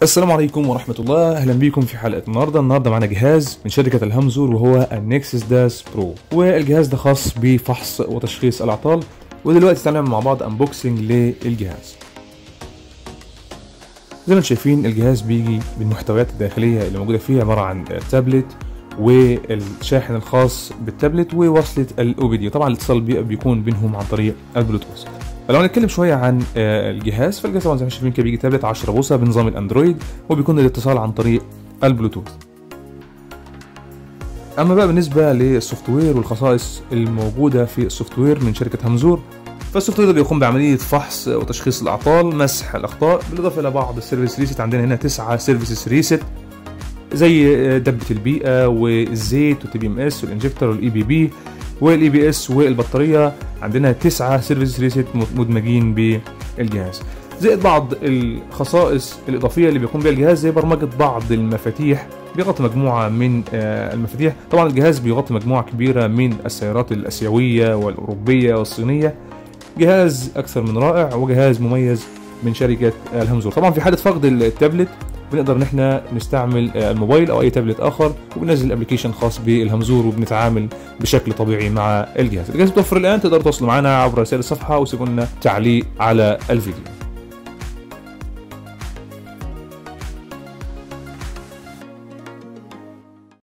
السلام عليكم ورحمة الله أهلا بيكم في حلقة النهاردة النهاردة معنا جهاز من شركة الهمزور وهو النكسس داس برو والجهاز ده خاص بفحص وتشخيص الأعطال ودلوقتي تعالى نعمل مع بعض انبوكسنج للجهاز زي ما انتم شايفين الجهاز بيجي بالمحتويات الداخلية اللي موجودة فيه عبارة عن تابلت والشاحن الخاص بالتابلت ووصلة الاو بي دي طبعا الاتصال بي- بيكون بينهم عن طريق البلوتوث فلو هنتكلم شويه عن آه، الجهاز فالجهاز طبعا زي ما شايفين كده بيجي تابلت 10 بوصه بنظام الاندرويد وبيكون الاتصال عن طريق البلوتوث اما بقى بالنسبه للسوفت وير والخصائص الموجوده في السوفت وير من شركه همزور فالسوفت وير ده بيقوم بعمليه فحص وتشخيص الاعطال مسح الاخطاء بالاضافه الى بعض السيرفيس ريست عندنا هنا تسعة سيرفيسز ريست زي دبة البيئة والزيت والتي بي ام اس والانجكتور والاي بي بي والاي بي اس والبطارية عندنا تسعة سيرفيس ريست مدمجين بالجهاز زائد بعض الخصائص الإضافية اللي بيقوم بها الجهاز زي برمجة بعض المفاتيح بيغطي مجموعة من آه، المفاتيح طبعا الجهاز بيغطي مجموعة كبيرة من السيارات الآسيوية والأوروبية والصينية جهاز أكثر من رائع وجهاز مميز من شركة الهمزور طبعا في حالة فقد التابلت بنقدر ان احنا نستعمل آه، الموبايل او اي تابلت اخر وبننزل ابلكيشن خاص بالهمزور وبنتعامل بشكل طبيعي مع الجهاز الجهاز متوفر الان تقدروا تتواصلوا معنا عبر رسائل الصفحه وسيبوا لنا تعليق على الفيديو